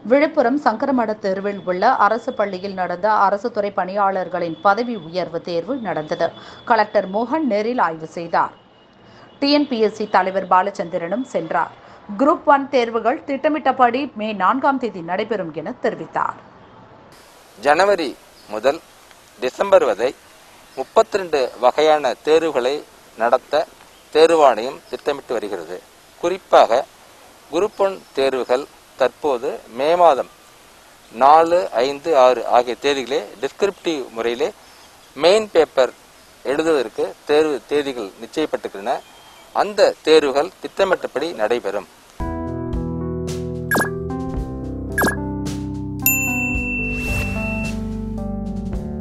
விழுப்புரம் சங்கரமட தெருவில் உள்ள அரசு பள்ளியில் நடந்த அரசு துறை பணியாளர்களின் பதவி உயர்வு தேர்வு நடந்தது கலெக்டர் மோகன் நேரில் ஆய்வு செய்தார் டிஎன்பிஎஸ்சி தலைவர் பாலச்சந்திரனும் சென்றார் குரூப் ஒன் தேர்வுகள் திட்டமிட்டபடி மே நான்காம் தேதி நடைபெறும் என தெரிவித்தார் ஜனவரி முதல் டிசம்பர் வரை முப்பத்தி ரெண்டு வகையான தேர்வுகளை நடத்த தேர்வாணையம் திட்டமிட்டு வருகிறது குறிப்பாக குரூப் ஒன் தேர்வுகள் தற்போது மே மாதம் நாலு ஐந்து ஆறு ஆகிய தேதிகளே டிஸ்கிரிப்டிவ் முறையிலே மெயின் பேப்பர் எழுதுவதற்கு தேர்வு தேதிகள் நிச்சயிப்பட்டிருக்கின்றன அந்த தேர்வுகள் திட்டமிட்டபடி நடைபெறும்